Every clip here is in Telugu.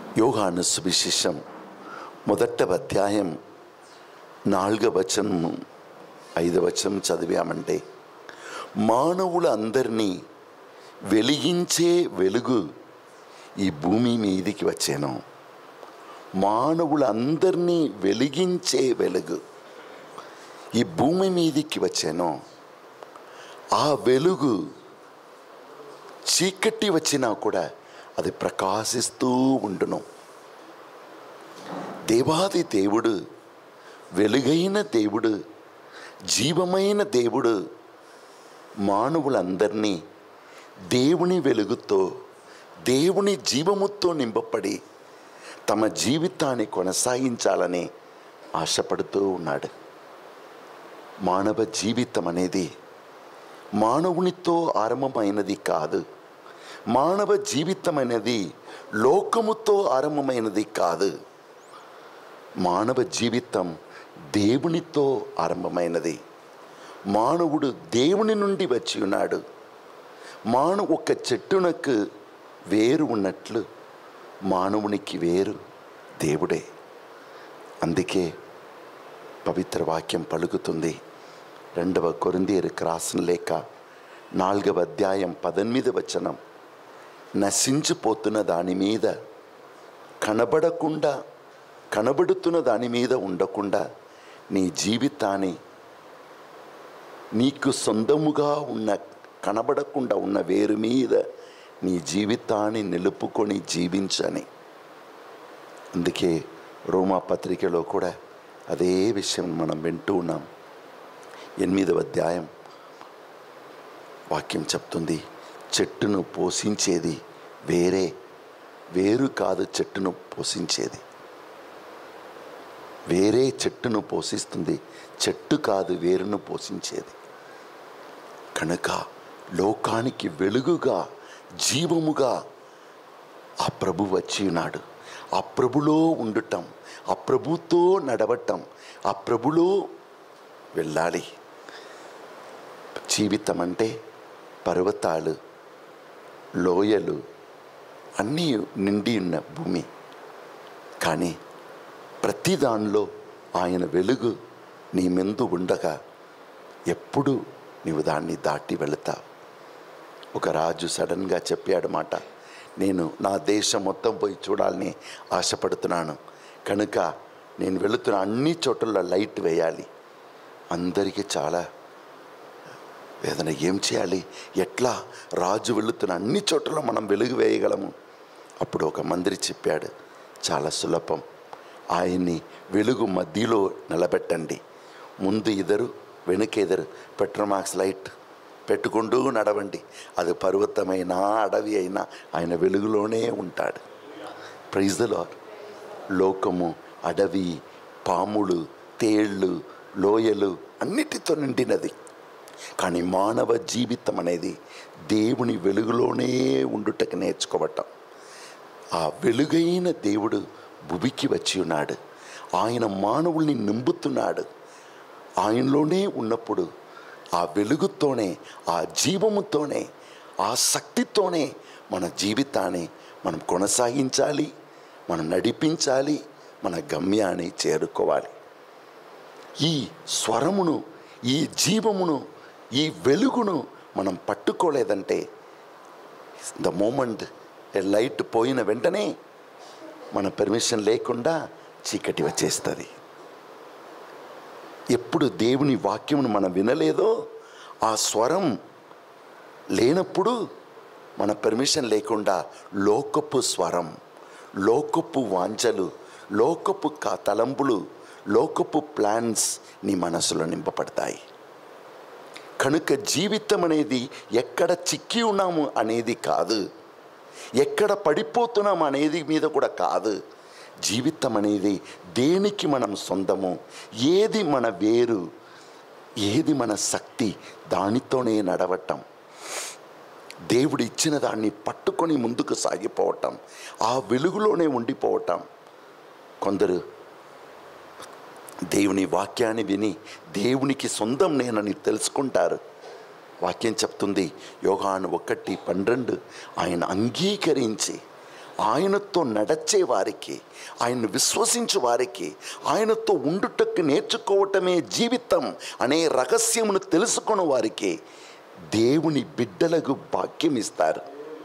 యోగాను సువిశేషం మొదట అధ్యాయం నాలుగవ వచనం ఐదవ వచనం చదివామంటే మానవులందరినీ వెలిగించే వెలుగు ఈ భూమి మీదికి వచ్చాను మానవులందరినీ వెలిగించే వెలుగు ఈ భూమి మీదికి వచ్చాను ఆ వెలుగు చీకటి వచ్చినా కూడా అది ప్రకాశిస్తూ ఉండును దేవాది దేవుడు వెలుగైన దేవుడు జీవమైన దేవుడు మానవులందరినీ దేవుని వెలుగుతో దేవుని జీవముతో నింపబడి తమ జీవితాన్ని కొనసాగించాలని ఆశపడుతూ ఉన్నాడు మానవ జీవితం అనేది మానవునితో ఆరంభమైనది కాదు మానవ జీవితం అనేది లోకముతో ఆరంభమైనది కాదు మానవ జీవితం దేవునితో ఆరంభమైనది మానవుడు దేవుని నుండి వచ్చి ఉన్నాడు మానవ ఒక చెట్టునకు వేరు ఉన్నట్లు మానవునికి వేరు దేవుడే అందుకే పవిత్ర వాక్యం పలుకుతుంది రెండవ కొరిందేరుకు రాసిన లేక నాలుగవ అధ్యాయం పద్దెనిమిది వచనం నశించిపోతున్న దాని మీద కనబడకుండా కనబడుతున్న దాని మీద ఉండకుండా నీ జీవితాన్ని నీకు సొంతముగా ఉన్న కనబడకుండా ఉన్న వేరు మీద నీ జీవితాన్ని నిలుపుకొని జీవించని అందుకే రోమా పత్రికలో కూడా అదే విషయం మనం వింటూ ఉన్నాం ఎనిమిదవ అధ్యాయం వాక్యం చెప్తుంది చెట్టును పోషించేది వేరే వేరు కాదు చెట్టును పోషించేది వేరే చెట్టును పోషిస్తుంది చెట్టు కాదు వేరును పోషించేది కనుక లోకానికి వెలుగుగా జీవముగా ఆ ప్రభు వచ్చి ఉన్నాడు ఆ ప్రభులో ఉండటం ఆ ప్రభుతో నడవటం ఆ ప్రభులో వెళ్ళాలి జీవితం అంటే పర్వతాలు లోయలు అన్నీ నిండి ఉన్న భూమి కానీ ప్రతి దానిలో ఆయన వెలుగు నీ ముందు ఉండగా ఎప్పుడు నీవు దాన్ని దాటి వెళతావు ఒక రాజు సడన్గా చెప్పాడు మాట నేను నా దేశం మొత్తం పోయి చూడాలని ఆశపడుతున్నాను కనుక నేను వెళుతున్న అన్ని చోట్ల లైట్ వేయాలి అందరికీ చాలా వేదన ఏం చేయాలి ఎట్లా రాజు వెళుతున్న అన్ని చోట్ల మనం వెలుగు వేయగలము అప్పుడు ఒక మందిరి చెప్పాడు చాలా సులభం ఆయన్ని వెలుగు మధ్యలో నిలబెట్టండి ముందు ఇద్దరు వెనుక ఇద్దరు పెట్రోమాక్స్ లైట్ పెట్టుకుంటూ నడవండి అది పర్వతమైనా అడవి అయినా ఆయన వెలుగులోనే ఉంటాడు ప్రైజ్లో లోకము అడవి పాములు తేళ్ళు లోయలు అన్నిటితో నిండినది కానీ మానవ జీవితం అనేది దేవుని వెలుగులోనే ఉండుటకు నేర్చుకోవటం ఆ వెలుగైన దేవుడు భువికి వచ్చి ఉన్నాడు ఆయన మానవుల్ని నింపుతున్నాడు ఆయనలోనే ఉన్నప్పుడు ఆ వెలుగుతోనే ఆ జీవముతోనే ఆ శక్తితోనే మన జీవితాన్ని మనం కొనసాగించాలి మనం నడిపించాలి మన గమ్యాన్ని చేరుకోవాలి ఈ స్వరమును ఈ జీవమును ఈ వెలుగును మనం పట్టుకోలేదంటే ద మూమెంట్ ఏ లైట్ పోయిన వెంటనే మన పర్మిషన్ లేకుండా చీకటి వచ్చేస్తుంది ఎప్పుడు దేవుని వాక్యమును మనం వినలేదో ఆ స్వరం లేనప్పుడు మన పర్మిషన్ లేకుండా లోకపు స్వరం లోకపు వాంఛలు లోకపు కా తలంపులు లోకపు ప్లాన్స్ నీ మనసులో నింపబడతాయి కనుక జీవితం అనేది ఎక్కడ చిక్కి ఉన్నాము అనేది కాదు ఎక్కడ పడిపోతున్నాం అనేది మీద కూడా కాదు జీవితం అనేది దేనికి మనం సొంతము ఏది మన వేరు ఏది మన శక్తి దానితోనే నడవటం దేవుడు ఇచ్చిన దాన్ని పట్టుకొని ముందుకు సాగిపోవటం ఆ వెలుగులోనే ఉండిపోవటం కొందరు దేవుని వాక్యాన్ని విని దేవునికి సొంతం నేనని తెలుసుకుంటారు వాక్యం చెప్తుంది యోగాను ఒకటి పన్నెండు ఆయన అంగీకరించి ఆయనతో నడచే వారికి ఆయన్ని విశ్వసించు వారికి ఆయనతో ఉండుటకు నేర్చుకోవటమే జీవితం అనే రహస్యమును తెలుసుకున్న వారికి దేవుని బిడ్డలకు భాగ్యం ఇస్తారు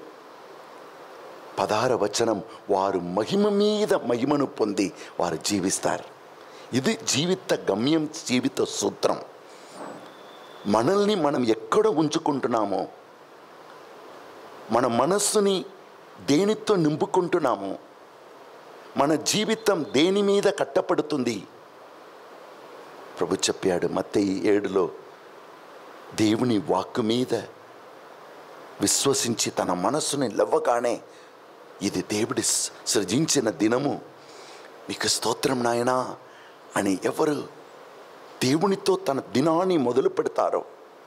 పదార వచనం వారు మహిమ మీద మహిమను పొంది వారు జీవిస్తారు ఇది జీవిత గమ్యం జీవిత సూత్రం మనల్ని మనం ఎక్కడ ఉంచుకుంటున్నామో మన మనస్సుని దేనితో నింపుకుంటున్నామో మన జీవితం దేని మీద కట్టపడుతుంది ప్రభు చెప్పాడు మత్తయి ఏడులో దేవుని వాక్కు మీద విశ్వసించి తన మనస్సుని లవ్వగానే ఇది దేవుడి స- సృజించిన దినము మీకు స్తోత్రం నాయనా అని ఎవరు దేవునితో తన దినాన్ని మొదలు పెడతారో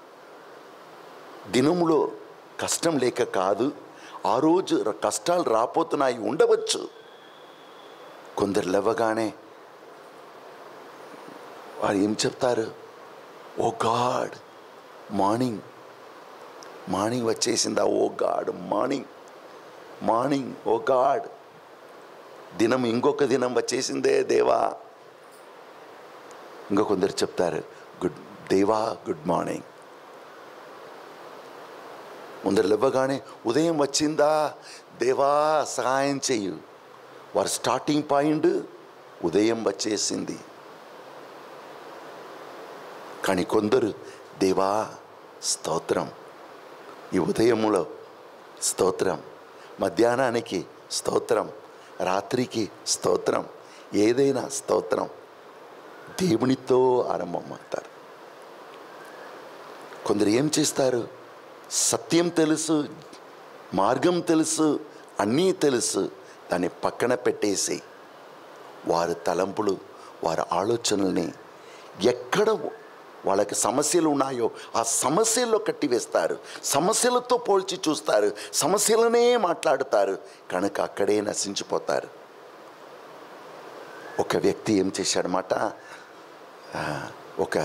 దినములో కష్టం లేక కాదు ఆ రోజు ర- కష్టాలు రాపోతున్నాయి ఉండవచ్చు కొందరు లేవగానే వారు ఏం చెప్తారు ఓ గాడ్ మార్నింగ్ మార్నింగ్ వచ్చేసిందా oh God morning morning oh God దినం ఇంకొక దినం వచ్చేసిందే దేవా ఇంకా కొందరు చెప్తారు గుడ్ దేవా గుడ్ మార్నింగ్ ముందర లేవగానే ఉదయం వచ్చిందా దేవా సహాయం చెయ్యు వారి స్టార్టింగ్ పాయింట్ ఉదయం వచ్చేసింది కానీ కొందరు దేవా స్తోత్రం ఈ ఉదయములో స్తోత్రం మధ్యాహ్నానికి స్తోత్రం రాత్రికి స్తోత్రం ఏదైనా స్తోత్రం దేవునితో ఆరంభమవుతారు కొందరు ఏం చేస్తారు సత్యం తెలుసు మార్గం తెలుసు అన్నీ తెలుసు దాన్ని పక్కన పెట్టేసి వారి తలంపులు వారి ఆలోచనల్ని ఎక్కడ వాళ్ళకి సమస్యలు ఉన్నాయో ఆ సమస్యల్లో కట్టివేస్తారు సమస్యలతో పోల్చి చూస్తారు సమస్యలనే మాట్లాడుతారు కనుక అక్కడే నశించిపోతారు ఒక వ్యక్తి ఏం చేశాడనమాట ఆ, ఒక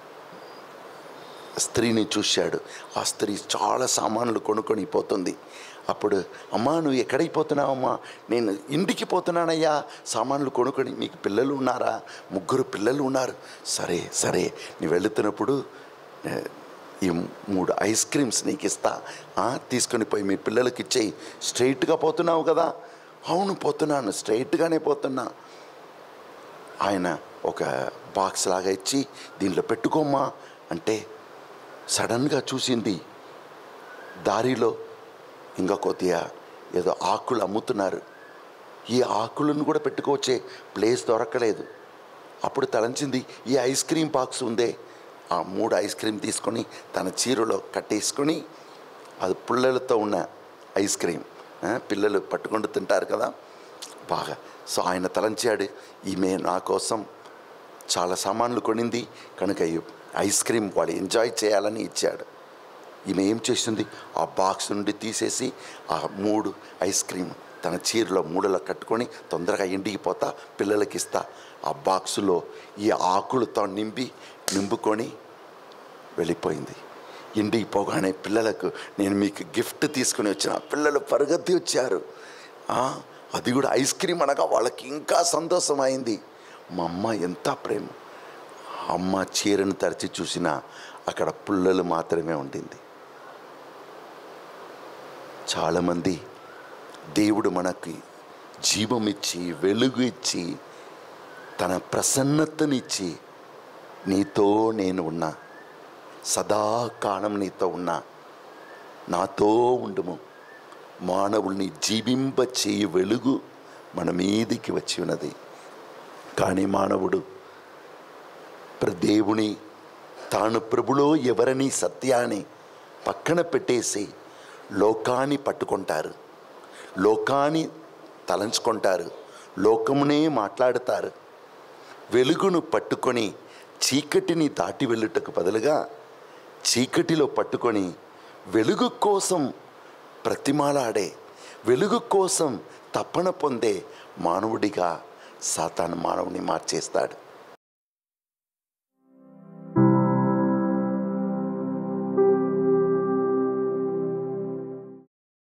స్త్రీని చూశాడు ఆ స్త్రీ చాలా సామాన్లు కొనుక్కొని పోతుంది అప్పుడు అమ్మా నువ్వు ఎక్కడికి పోతున్నావమ్మా నేను ఇంటికి పోతున్నానయ్యా సామాన్లు కొనుక్కొని మీకు పిల్లలు ఉన్నారా ముగ్గురు పిల్లలు ఉన్నారు సరే సరే నువ్వు వెళుతున్నప్పుడు ఏ, ఈ మూడు ఐస్ క్రీమ్స్ నీకు ఇస్తా ఆ, తీసుకొని పోయి మీ పిల్లలకి ఇచ్చేయి స్ట్రైట్గా పోతున్నావు కదా అవును పోతున్నాను స్ట్రైట్గానే పోతున్నా ఆయన ఒక బాక్స్ లాగా ఇచ్చి దీంట్లో పెట్టుకోమ్మా అంటే సడన్గా చూసింది దారిలో ఇంకా కొద్దిగా ఏదో ఆకులు అమ్ముతున్నారు ఈ ఆకులను కూడా పెట్టుకోవచ్చే ప్లేస్ దొరకలేదు అప్పుడు తలంచింది ఈ ఐస్ క్రీమ్ బాక్స్ ఉందే ఆ మూడు ఐస్ క్రీమ్ తీసుకొని తన చీరలో కట్టేసుకొని అది పుల్లలతో ఉన్న ఐస్ క్రీమ్ ఆ, పిల్లలు పట్టుకుంటూ తింటారు కదా బాగా సో ఆయన తలంచాడు ఈమె నా కోసం చాలా సామాన్లు కొనింది కనుక ఈ ఐస్ క్రీమ్ వాడు ఎంజాయ్ చేయాలని ఇచ్చాడు ఈమె ఏం చేస్తుంది ఆ బాక్స్ నుండి తీసేసి ఆ మూడు ఐస్ క్రీమ్ తన చీరలో మూడలో కట్టుకొని తొందరగా ఇంటికి పోతా పిల్లలకి ఇస్తా ఆ బాక్సులో ఈ ఆకులతో నింపి నింపుకొని వెళ్ళిపోయింది ఇంటికి పోగానే పిల్లలకు నేను మీకు గిఫ్ట్ తీసుకుని వచ్చిన పిల్లలు పరుగెత్తి వచ్చారు ఆ, అది కూడా ఐస్ క్రీమ్ అనగా వాళ్ళకి ఇంకా సంతోషం అయింది మా అమ్మ ఎంత ప్రేమ అమ్మ చీరను తరిచి చూసినా అక్కడ పుల్లలు మాత్రమే ఉండింది చాలామంది దేవుడు మనకి జీవం ఇచ్చి వెలుగు ఇచ్చి తన ప్రసన్నతనిచ్చి నీతో నేను ఉన్నా సదాకాలం నీతో ఉన్నా నాతో ఉండుము మానవుల్ని జీవింప చేయి వెలుగు మన మీదికి వచ్చి ఉన్నది కానీ మానవుడు ప్ర దేవుని తాను ప్రభులో ఎవరని సత్యాన్ని పక్కన పెట్టేసి లోకాన్ని పట్టుకుంటారు లోకాన్ని తలంచుకుంటారు లోకమునే మాట్లాడతారు వెలుగును పట్టుకొని చీకటిని దాటి వెళ్ళుటకు బదులుగా చీకటిలో పట్టుకొని వెలుగు కోసం ప్రతిమాలాడే వెలుగు కోసం తప్పన పొందే మానవుడిగా సాతాను మానవుని మార్చేస్తాడు